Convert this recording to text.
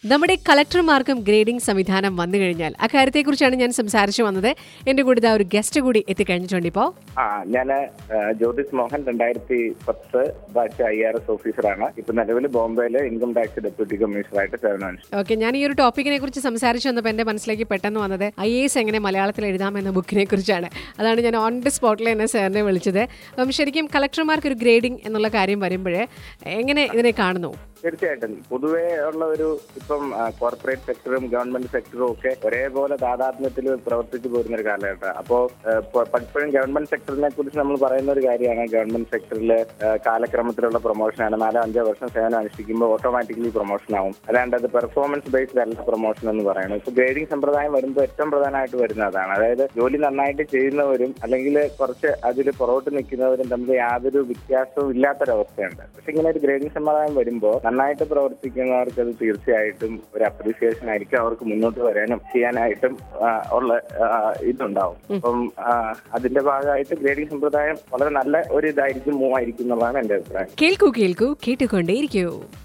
നമ്മുടെ കളക്ടർമാർക്കും ഗ്രേഡിംഗ് സംവിധാനം വന്നു കഴിഞ്ഞാൽ അക്കാര്യത്തെക്കുറിച്ചാണ് ഞാൻ സംസാരിച്ചു വന്നത് എന്റെ കൂടെ ഇതാ ഒരു ഗസ്റ്റ് കൂടി എത്തിക്കഴിഞ്ഞിട്ടുണ്ട് ഇപ്പോ ആ ഞാൻ ജ്യോതിസ് മോഹൻ രണ്ടായിരത്തി പത്ത് ബാച്ച് ഐ ആർ എസ് ഓഫീസറാണ് ഇപ്പൊ നിലവിൽ ബോംബെയിലെ ഇൻകം ടാക്സ് ഡെപ്യൂട്ടി കമ്മീഷണറായിട്ട് സേവനം ഓക്കെ ഞാൻ ഈ ഒരു ടോപ്പിക്കിനെ കുറിച്ച് സംസാരിച്ചു വന്നപ്പോൾ എന്റെ മനസ്സിലേക്ക് പെട്ടെന്ന് വന്നത് ഐ എസ് എങ്ങനെ മലയാളത്തിൽ എഴുതാമെന്ന ബുക്കിനെ കുറിച്ചാണ് അതാണ് ഞാൻ ഓൺ ദി സ്പോട്ടിൽ എന്നെ സാറിനെ വിളിച്ചത് അപ്പം ശരിക്കും കളക്ടർമാർക്ക് ഒരു ഗ്രേഡിംഗ് എന്നുള്ള കാര്യം വരുമ്പോഴേ എങ്ങനെ ഇതിനെ കാണുന്നു തീർച്ചയായിട്ടും പൊതുവേ ഉള്ള ഒരു ഇപ്പം കോർപ്പറേറ്റ് സെക്ടറും ഗവൺമെന്റ് സെക്ടറും ഒക്കെ ഒരേപോലെ താതാത്മ്യത്തിൽ പ്രവർത്തിച്ചു പോരുന്ന ഒരു കാലഘട്ടം അപ്പോ ഏഹ്, പ- പലപ്പോഴും ഗവൺമെന്റ് സെക്ടറിനെ കുറിച്ച് നമ്മൾ പറയുന്ന ഒരു കാര്യമാണ് ഗവൺമെന്റ് സെക്ടറിൽ കാലക്രമത്തിലുള്ള പ്രൊമോഷനാണ് നാലോ അഞ്ചോ വർഷം സേവനം അനുഷ്ഠിക്കുമ്പോൾ ഓട്ടോമാറ്റിക്കലി പ്രൊമോഷൻ ആവും അല്ലാണ്ട് അത് പെർഫോമൻസ് ബേസ്ഡ് അല്ല പ്രൊമോഷൻ എന്ന് പറയുന്നത് ഇപ്പൊ ഗ്രേഡിംഗ് സമ്പ്രദായം വരുമ്പോൾ ഏറ്റവും പ്രധാനമായിട്ട് വരുന്ന അതാണ് അതായത് ജോലി നന്നായിട്ട് ചെയ്യുന്നവരും അല്ലെങ്കിൽ കുറച്ച് അതിൽ പുറകോട്ട് നിൽക്കുന്നവരും തമ്മിൽ യാതൊരു വ്യത്യാസവും ഇല്ലാത്തൊരവസ്ഥയുണ്ട് പക്ഷെ ഇങ്ങനെ ഒരു ഗ്രേഡിംഗ് സമ്പ്രദായം വരുമ്പോൾ നന്നായിട്ട് പ്രവർത്തിക്കുന്നവർക്ക് അത് തീർച്ചയായിട്ടും ഒരു അപ്രീസിയേഷൻ ആയിരിക്കും അവർക്ക് മുന്നോട്ട് വരാനും ചെയ്യാനായിട്ടും ആ, ഉള്ള ആ, ഇതുണ്ടാവും അപ്പം ആ, അതിന്റെ ഭാഗമായിട്ട് ഗ്രേഡിംഗ് സമ്പ്രദായം വളരെ നല്ല ഒരു ഇതായിരിക്കും മൂവ് ആയിരിക്കും എന്നുള്ളതാണ് എന്റെ അഭിപ്രായം കേൾക്കൂ കേൾക്കൂ കേട്ടുകൊണ്ടേയിരിക്കൂ